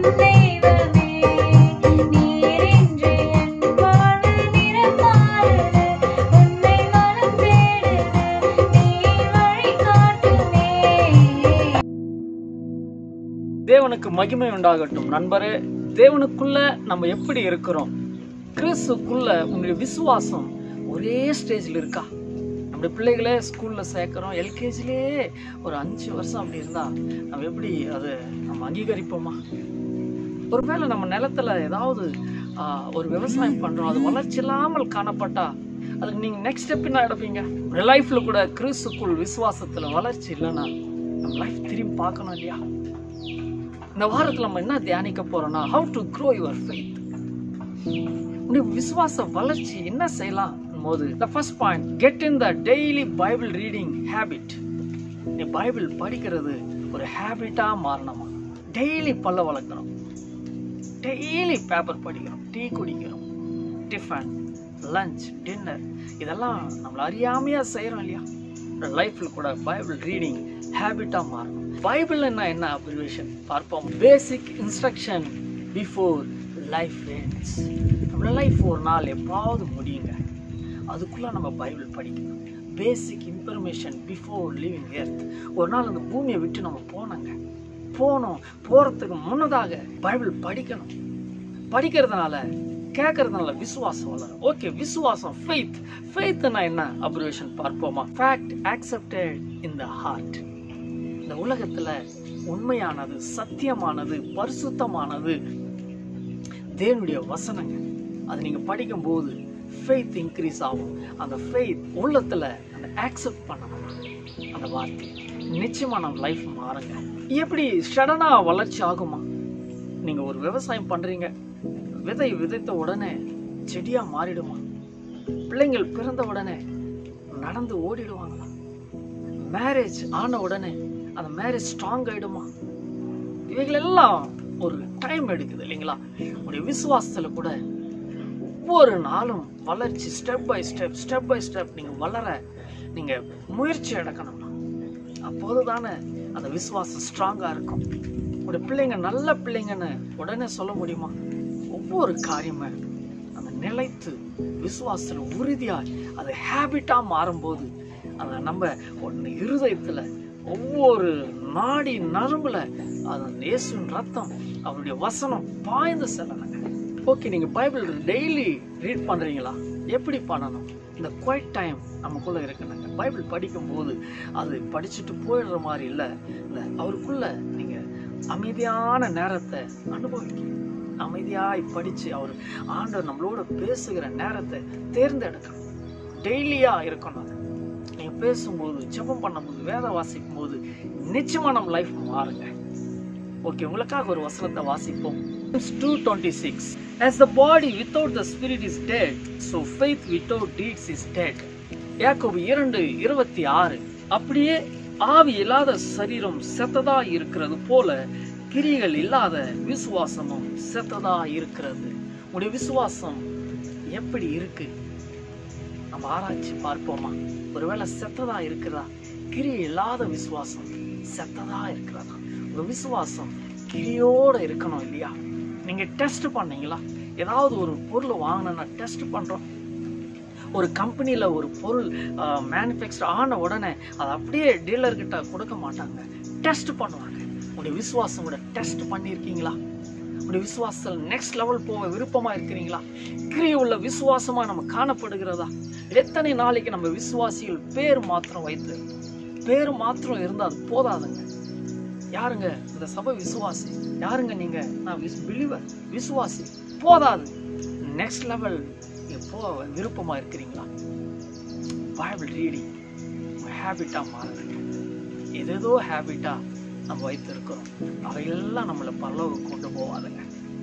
தெய்வமே நீரின்றி என் வாழ்வு நிறமாறுது உன்னை மனம் தேடுது நீ வழி காட்டுமே தேவனுக்கு மகிமை உண்டாகட்டும் நண்பரே தேவனுக்குள்ள நம்ம எப்படி இருக்கிறோம் கிறிஸ்துக்குள்ள உங்களுடைய விசுவாசம் ஒரே ஸ்டேஜில் இருக்கா நம்முடைய பிள்ளைகளே ஸ்கூலில் சேர்க்குறோம் எல்கேஜிலே ஒரு அஞ்சு வருஷம் அப்படி இருந்தா நம்ம எப்படி அது நம்ம அங்கீகரிப்போமா ஒருவேளை நம்ம நிலத்துல ஏதாவது ஆஹ், ஒரு விவசாயம் பண்றோம் அது வளர்ச்சி இல்லாமல் காணப்பட்டா அதுக்கு நீங்க நெக்ஸ்ட் ஸ்டெப் என்ன எடுப்பீங்க ஒரு லைஃப்ல கூட கிறிஸ்துக்குள் விசுவாசத்துல வளர்ச்சி இல்லைன்னா நம்ம லைஃப் திரும்பி பார்க்கணும் இல்லையா இந்த வாரத்துல நம்ம என்ன தியானிக்க போறோம்னா how to grow your faith உன்னுடைய விசுவாச வளர்ச்சி என்ன செய்யலாம் போது the first point get in the daily bible reading habit நீ பைபிள் படிக்கிறது ஒரு ஹேபிட்டா மாறணுமா டெய்லி பல்ல வளர்க்கணும் டெய்லி பேப்பர் படிக்கிறோம் டீ குடிக்கிறோம் டிஃபன் லஞ்ச் டின்னர் இதெல்லாம் நம்மள அறியாமையா செய்கிறோம் இல்லையா லைஃப்பில் கூட பைபிள் ரீடிங் ஹேபிட்டாக மாறணும் பைபிள் என்ன என்ன அப்ரிவேஷன் பார்ப்போம் basic instruction before life ends நம்மள லைஃப் ஒரு நாள் எப்பாவது முடியுங்க அதுக்குள்ளே நம்ம பைபிள் படிக்கணும் basic information before living earth ஒரு நாள் அந்த பூமியை விட்டு நம்ம போனோங்க போனோம் போகிறதுக்கு முன்னதாக பைபிள் படிக்கணும் படிக்கிறதுனால கேட்கறதுனால விசுவாசம் வளரும் ஓகே விசுவாசம் ஃபெய்த் ஃபெய்த்னா என்ன அப்ரிவேஷன் பார்ப்போமா fact accepted in the heart இந்த உலகத்துல உண்மையானது சத்தியமானது பரிசுத்தமானது தேவனுடைய வசனங்க அது நீங்க படிக்கும்போது ஃபெய்த் இன்க்ரீஸ் ஆகும் அந்த ஃபெய்த் உள்ளத்துல அந்த ஆக்செப்ட் பண்ணணும் அந்த வார்த்தை நிச்சயமா நம்ம லைஃப் மாறுங்க எப்படி சடனா வளர்ச்சி ஆகுமா நீங்க ஒரு விவசாயம் பண்றீங்க விதை விதைத்த உடனே செடியா மாறிடுமா பிள்ளைங்கள் பிறந்த உடனே நடந்து ஓடிடுவாங்களா மேரேஜ் ஆன உடனே அந்த மேரேஜ் ஸ்ட்ராங் ஆயிடுமா இவைகள் எல்லாம் ஒரு டைம் எடுக்குது இல்லைங்களா உடைய விசுவாசத்துல கூட ஒவ்வொரு நாளும் வளர்ச்சி step by step step by step நீங்க வளர நீங்க முயற்சி எடுக்கணும்னா அப்போது தானே அந்த விசுவாசம் ஸ்ட்ராங்கா இருக்கும் உடைய பிள்ளைங்க நல்ல பிள்ளைங்கன்னு உடனே சொல்ல முடியுமா ஒவ்வொரு காரியமே அந்த நிலைத்து விசுவாசத்துல உறுதியா அது ஹேபிட்டா மாறும்போது அதை நம்ம ஒன்று இருதயத்துல ஒவ்வொரு நாடி நரம்புல அது இயேசுவின் ரத்தம் அவருடைய வசனம் பாய்ந்து செல்லணுங்க ஓகே நீங்க பைபிள் டெய்லி ரீட் பண்றீங்களா எப்படி பண்ணணும் இந்த குவைட் டைம் நமக்குள்ள இருக்கணுங்க பைபிள் படிக்கும்போது அது படிச்சுட்டு போயிடுற மாதிரி இல்லை இந்த அவருக்குள்ள நீங்க அமைதியான நேரத்தை அனுபவிக்கணும் அமைதியாய் படிச்சு அவர் ஆண்டவர் நம்மளோட பேசுகிற நேரத்தை தேர்ந்தெடுக்கணும் டெய்லியா இருக்கணும் அது. நீங்க பேசும்போது ஜெபம் பண்ணும்போது வேத வாசிக்கும் போது நிச்சயமா நம்ம லைஃப் மாறுங்க ஓகே உங்களுக்காக ஒரு வசனத்தை வாசிப்போம் two twenty six as the body without the spirit is dead so faith without deeds is dead யாக்கோபு இரண்டு இருபத்தி ஆறு அப்படியே ஆவி இல்லாத சரீரம் செத்ததா இருக்கிறது போல கிரிகள் இல்லாத விசுவாசமும் செத்ததா இருக்கிறது உடைய விசுவாசம் எப்படி இருக்கு நம்ம ஆராய்ச்சி பார்ப்போமா ஒருவேளை செத்ததா இருக்கிறதா கிரி இல்லாத விசுவாசம் செத்ததா இருக்கிறதா ஒரு விசுவாசம் கிரியோட இருக்கணும் இல்லையா நீங்க டெஸ்ட் பண்ணீங்களா ஏதாவது ஒரு பொருள் வாங்கினா டெஸ்ட் பண்றோம் ஒரு கம்பெனியில் ஒரு பொருள் மேனுஃபேக்சர் ஆன உடனே அதை அப்படியே டீலர்கிட்ட கொடுக்க மாட்டாங்க டெஸ்ட் பண்ணுவாங்க உங்களுடைய விசுவாசம் கூட டெஸ்ட் பண்ணியிருக்கீங்களா உங்களுடைய விசுவாசத்தில் நெக்ஸ்ட் லெவல் போக விருப்பமா இருக்கிறீங்களா கிரிய உள்ள விசுவாசமா நம்ம காணப்படுகிறதா எத்தனை நாளைக்கு நம்ம விசுவாசிகள் பேர் மாத்திரம் வைத்து பேர் மாத்திரம் இருந்தால் அது போதாதுங்க யாருங்க இந்த சபை விசுவாசி யாருங்க நீங்க நான் விஸ் பிலிவர் விசுவாசி போதாது நெக்ஸ்ட் லெவல் எப்போ விருப்பமா இருக்கிறீங்களா பைபிள் ரீடிங் ஹேபிட்டா மாறுதுங்க எதேதோ ஹேபிட்டா நம்ம வைத்திருக்கிறோம் அவையெல்லாம் நம்மளை பரலோகம் கொண்டு போவாதுங்க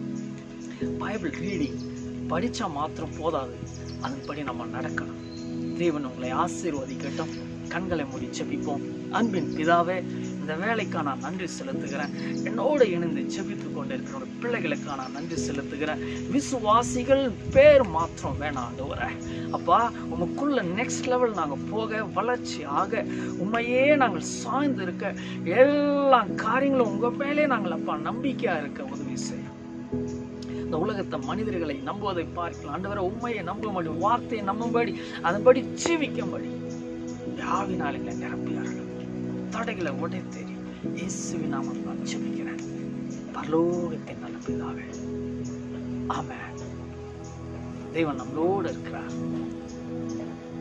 பைபிள் ரீடிங் படிச்சா மாத்திரம் போதாது அதன்படி நம்ம நடக்கணும் தேவன் உங்களை ஆசீர்வதிக்கட்டும் கண்களை மூடி ஜெபிப்போம் அன்பின் பிதாவே இந்த வேலைக்காக நான் நன்றி செலுத்துகிறேன் என்னோடு இணைந்து ஜெபித்து கொண்டிருக்கிற ஒரு பிள்ளைகளுக்காக நான் நன்றி செலுத்துகிறேன் விசுவாசிகள் பேர் மாத்திரம் வேணாம் ஆண்டவரே அப்பா உமக்குள்ள நெக்ஸ்ட் லெவல் நாங்கள் போக வளர்ச்சி ஆக உண்மையே நாங்கள் சாய்ந்து இருக்க எல்லா காரியங்களும் உங்க மேலே நாங்கள் அப்பா நம்பிக்கையா இருக்க உதவி செய்யும் இந்த உலகத்தை மனிதர்களை நம்புவதை பார்க்கலாம் ஆண்டவரை உண்மையை நம்பும்படி வார்த்தையை நம்பும்படி அதன்படி ஜீவிக்கும்படி யாவினால் எங்களை நிரப்பியார்கள் தடைகளை உடைத்தேறி இயேசுவின் நாமம் நான் ஜெபிக்கிறேன் பரலோகத்தின் நல்ல பிதாவே ஆமென் தேவன் நம்மளோடு இருக்கிறார்